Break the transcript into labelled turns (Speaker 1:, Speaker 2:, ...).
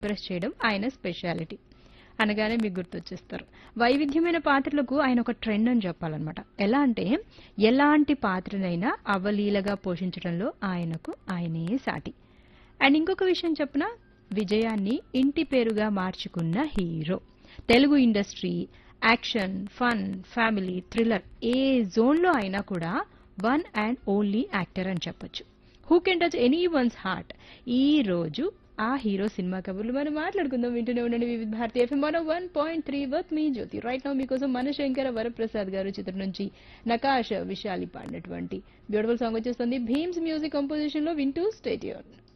Speaker 1: express చేయడం ఆయన speciality అనగానే మీకు గుర్తొచ్చేస్తారు వైవిధ్యమైన పాత్రలకు ఆయన ఒక ట్రెండ్ అని చెప్పాలన్నమాట ఎలా అంటే ఎలాంటి పాత్రనైనా అవలీలగా పోషించడంలో ఆయనకు ఆయనే సాటి అండ్ ఇంకొక విషయం చెప్పిన విజయాన్ని ఇంటి పేరుగా మార్చుకున్న hero Telugu industry action fun family thriller ఏ జోన్లో అయినా కూడా వన్ అండ్ ఓన్లీ యాక్టర్ అని చెప్పొచ్చు who can touch anyone's heart ఈ రోజు ఆ హీరో సినిమా కబుర్లు మనం మాట్లాడుకుందాం వింటూనే ఉండండి Vividh Bharati FM one one point three with me Jyothi right now మీకోసం మనశంకర వరప్రసాద్ గారు చిత్రం నుంచి నకాష విశాలి పాడినటువంటి బ్యూటిఫుల్ సాంగ్ వచ్చేస్తుంది భీమ్స్ మ్యూజిక్ కంపోజిషన్ లో వింటూ స్టేడియం